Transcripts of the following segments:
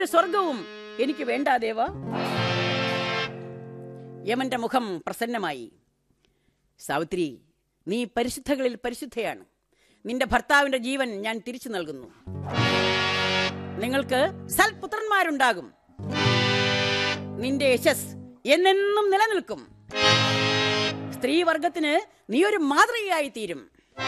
സ്വർഗവും എനിക്ക് വേണ്ട ദേവ യമന്റെ മുഖം പ്രസന്നമായി സാവിത്രി നീ പരിശുദ്ധകളിൽ പരിശുദ്ധയാണ് നിന്റെ ഭർത്താവിന്റെ ജീവൻ ഞാൻ തിരിച്ചു നൽകുന്നു നിങ്ങൾക്ക് സൽപുത്രന്മാരുണ്ടാകും നിന്റെ യശസ് എന്നെന്നും നിലനിൽക്കും സ്ത്രീവർഗത്തിന് നീ ഒരു മാതൃകയായി തീരും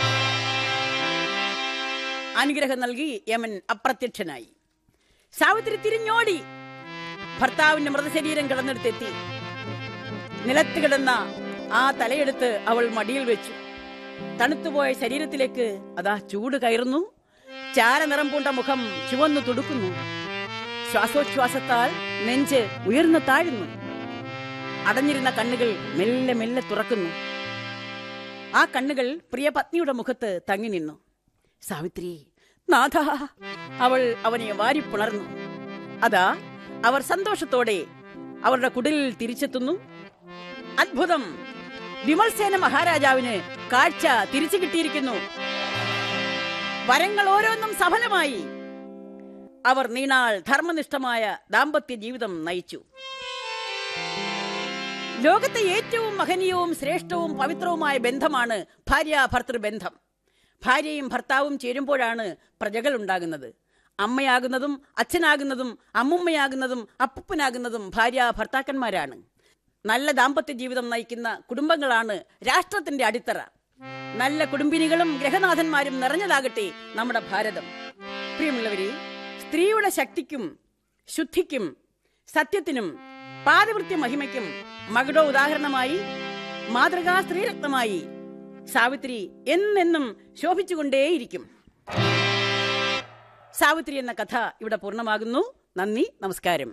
അനുഗ്രഹം നൽകി യമൻ അപ്രത്യക്ഷനായി സാവിത്രി തിരിഞ്ഞോടി ഭർത്താവിന്റെ മൃതശരീരം കിടന്നെടുത്തെത്തി നിലത്ത് കിടന്ന ആ തലയെടുത്ത് അവൾ മടിയിൽ വെച്ചു തണുത്തുപോയ ശരീരത്തിലേക്ക് അതാ ചൂട് കയറുന്നു ചാരനിറം പൂണ്ട മുഖം ചുവന്നു തുടുക്കുന്നു ശ്വാസോച്ഛ്വാസത്താൽ നെഞ്ച് ഉയർന്നു താഴുന്നു അടഞ്ഞിരുന്ന കണ്ണുകൾ മെല്ലെ മെല്ലെ തുറക്കുന്നു ആ കണ്ണുകൾ പ്രിയ പത്നിയുടെ മുഖത്ത് തങ്ങി നിന്നു സാവിത്രി നാഥ അവൾ അവനെ വാരിപ്പുണർന്നു അതാ അവർ സന്തോഷത്തോടെ അവരുടെ കുടിലിൽ തിരിച്ചെത്തുന്നു അത്ഭുതം വിമൽസേന മഹാരാജാവിന് കാഴ്ച തിരിച്ചു കിട്ടിയിരിക്കുന്നു വരങ്ങൾ ഓരോന്നും സഫലമായി അവർ നീണാൾ ധർമ്മനിഷ്ഠമായ ദാമ്പത്യ ജീവിതം നയിച്ചു ലോകത്തെ ഏറ്റവും മഹനീയവും ശ്രേഷ്ഠവും പവിത്രവുമായ ബന്ധമാണ് ഭാര്യ ഭർത്തൃ ബന്ധം ഭാര്യയും ഭർത്താവും ചേരുമ്പോഴാണ് പ്രജകൾ ഉണ്ടാകുന്നത് അമ്മയാകുന്നതും അച്ഛനാകുന്നതും അമ്മുമ്മയാകുന്നതും അപ്പൂപ്പനാകുന്നതും ഭാര്യ ഭർത്താക്കന്മാരാണ് നല്ല ദാമ്പത്യ ജീവിതം നയിക്കുന്ന കുടുംബങ്ങളാണ് രാഷ്ട്രത്തിന്റെ അടിത്തറ നല്ല കുടുംബിനികളും ഗ്രഹനാഥന്മാരും നിറഞ്ഞതാകട്ടെ നമ്മുടെ ഭാരതം പ്രിയമുള്ളവരെ സ്ത്രീയുടെ ശക്തിക്കും ശുദ്ധിക്കും സത്യത്തിനും പാതിവൃത്യ മഹിമയ്ക്കും മകുടോ ഉദാഹരണമായി മാതൃകാ സ്ത്രീരത്നമായി സാവിത്രി എന്നെന്നും ശോഭിച്ചുകൊണ്ടേയിരിക്കും സാവിത്രി എന്ന കഥ ഇവിടെ പൂർണ്ണമാകുന്നു നന്ദി നമസ്കാരം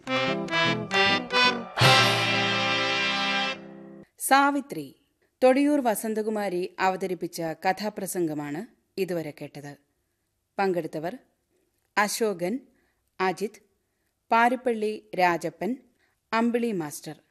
സാവിത്രി തൊടിയൂർ വസന്തകുമാരി അവതരിപ്പിച്ച കഥാപ്രസംഗമാണ് ഇതുവരെ കേട്ടത് പങ്കെടുത്തവർ അശോകൻ അജിത് പാരുപ്പള്ളി രാജപ്പൻ അമ്പിളി മാസ്റ്റർ